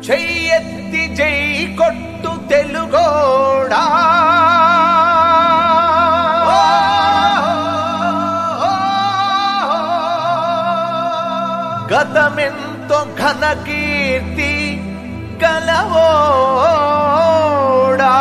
చెయ్యెత్తి జై కొట్టు తెలుగోడా గతమెంతో ఘన కీర్తి గలవోడా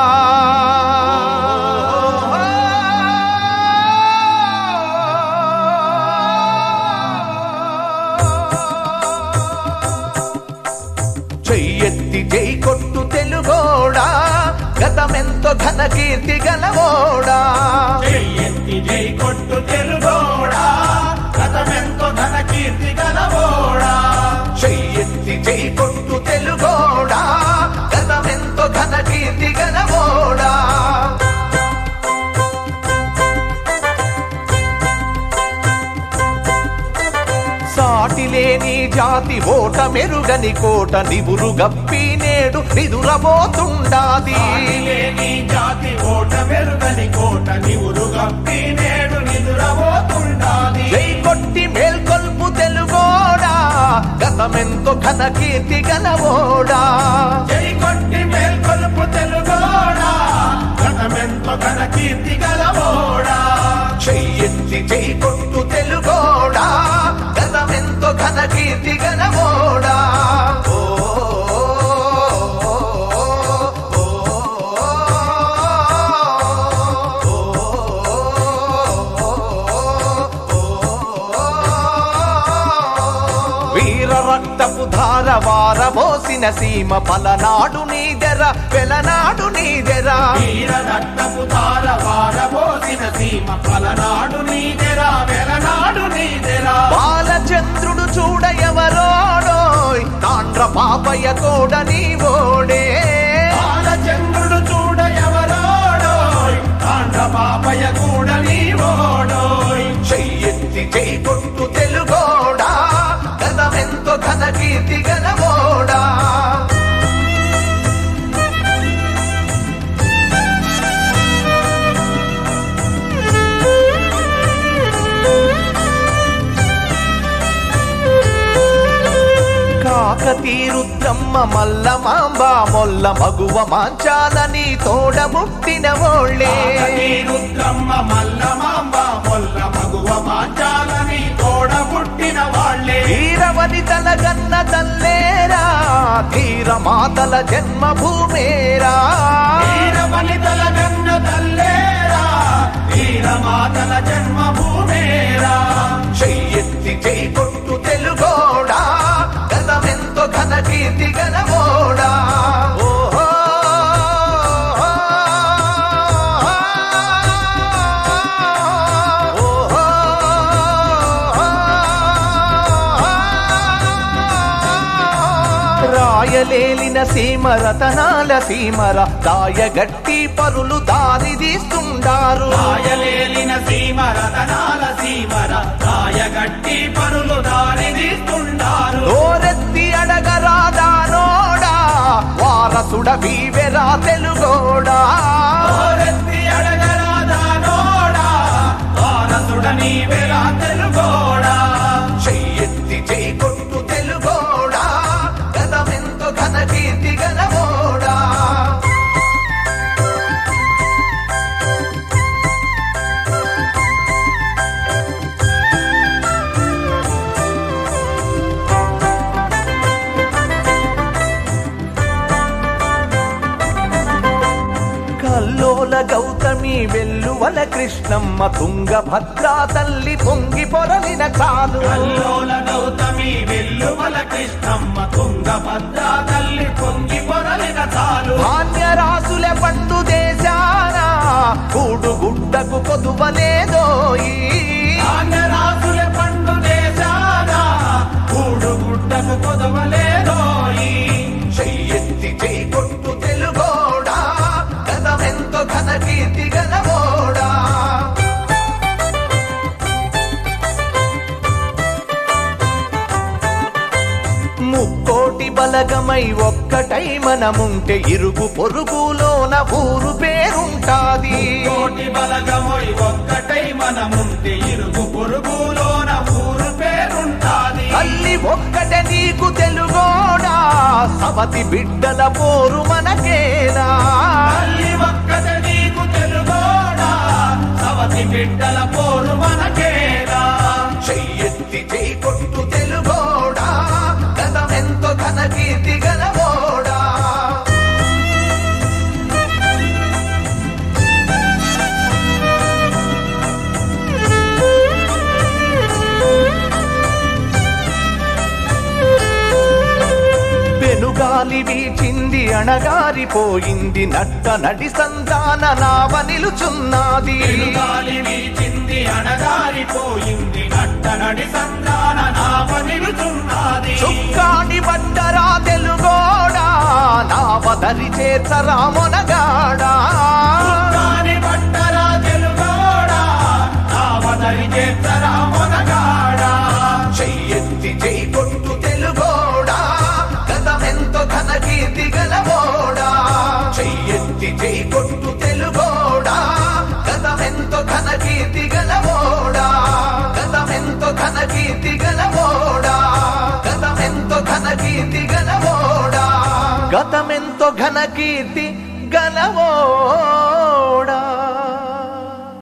చెయ్యెత్తి జై కొట్టు తెలుగోడా గతమెంతో ఘన కీర్తి గలవోడా చెయ్యెత్తి జై కొట్టు తెలుగోడా గతమెంతో ఘన కీర్తి గలవోడా చెయ్యెత్తి జై కొట్టు తెలుగోడా గతమెంతో ఘన కీర్తి గలవోడా సాటి లేని జాతి ఓట మెరుగని కోట నివురు గప్పి నేడు నిదురబోతుండాది లేని జాతి ఓట వెరుగని కోట నివురు గప్పి నేడు నిదురబోతుండాది జై కొట్టి మేల్కొల్పు తెలుగోడా గతమెంతో ఘన కీర్తి గలవోడా జై కొట్టి మేల్కొలుపు తెలుగోడా గతమెంతో ఘన కీర్తి గలవోడా చెయ్యెత్తి జై కొట్టు తెలుగోడా గతమెంతో ఘన కీర్తి గలవోడా ఓ, వీర రక్తపు ధార వారబోసిన సీమ పలనాడు నీదెర వెలనాడు నీదెరా వీర రక్తపు తార వారబోసిన సీమ పలనాడు నీదెరా వెలనాడు నీదెరా బాలచంద్రుడు చూడ ఎవరోడోయ్ తాండ్ర పాపయ్య తోడ నీవోడే బాలచంద్రుడు చూడ ఎవరోడోయ్ కాండ పాపయ్య కూడా నీవోడోయ్ చెయ్యెత్తి జై కొట్టు తెలుగోడా గతమెంతో ఘన కీర్తి గలవోడా కాకతీరుద్రమ్మ మల్ల మాంబ మొల్ల మగువ మాంచాలని తోడబుట్టిన ఓళ్ళే రుద్రమ్మ మల్ల మాంబ మొల్ల మగువ మాంచాలని తోడ పుట్టిన వాళ్ళే వీరవని తలగన్న తల్లేరా ధీర మాతల జన్మభూమేరా వీర బలితల గన్న తల్లేరా వీర మాతల జన్మభూమేరా చెయ్యెత్తి జై కొట్టు తెలుగోడా గతమెంతో ఘన కీర్తి గలవోడా ఓహో ఓహో రాయలేలిన సీమ రతనాల సీమర దాయగట్టి పరులు దారి తీస్తుండారు రాయలేలిన సీమ రతనాల సీమర రాయగట్టి పనులు దారి తీస్తుండారు నోరెత్తి అడగరాదా నోడా వారసుడ వీవెరా తెలుగోడా ఓరెత్తి అడగరాదా నోడా వారసుడ నీవెరా తెలుగోడా చెయ్యెత్తి జై కొట్టు తెలుగోడా గతమెంతో ఘన కీర్తి గలవోడా కల్లోల గౌతమి వెల్లువల కృష్ణమ్మ తుంగభద్రా తల్లి పొంగి పొరలిన చాలు కల్లోల గౌతమి వెల్లువల కృష్ణమ్మ తుంగభద్ర తల్లి పొంగి పొరలిన చాలు ధాన్యరాసుల పండు దేశాన కూడు గుడ్డకు కొదువలేదోయి ధాన్యరాశుల పండు దేశాన కూడు గుడ్డకు కొదవలేదోయి చెయ్యెత్తి జై కొట్టు తెలుగోడా గతమెంతో ఘన కీర్తి గలవోడా ముక్కోటి బలగమై ఒక్కటై మనముంటే ఇరుగు పొరుగులోన ఊరు పేరుంటాది కోటి బలగమొయ్ ఒక్కటై మనముంటే ఇరుగు పొరుగులోన ఊరు పేరుంటాది తల్లి ఒక్కటే నీకు తెలుగోడా సవతి బిడ్డల పోరు మనకేలా తల్లి ఒక్కట నీకు తెలుగోడా సవతి బిడ్డల పోరు మనకేరా చెయ్యెత్తి చేయి కొట్టు తెలుగోడా గతమెంతో ఘన కీర్తి గలవోడా పెనుగాలి వీచింది అణగారిపోయింది నట్ట నడి సంతాన నావ నిలుచున్నది గాలి వీచింది అణగారిపోయింది నట్ట నడి సంధాన నావ నిలుచున్నది చుక్కాని బట్టరా తెలుగోడా నావ దరి చేర్చరా మొనగాడా కాని బట్టరా తెలుగోడా నావదరి చేత్తరా మొనగాడా చెయ్యెత్తి చేయి కొట్టు తెలుగోడా గతమెంతో ఘన కీర్తి గలవోడా చెయ్యెత్తి చేయి కొట్టు తెలుగోడా గతమెంతో ఘన కీర్తి గలవోడా గతమెంతో ఘన కీర్తి గలవోడా గతమెంతో ఘన కీర్తి గలవోడా గతమెంతో ఘన కీర్తి గలవోడా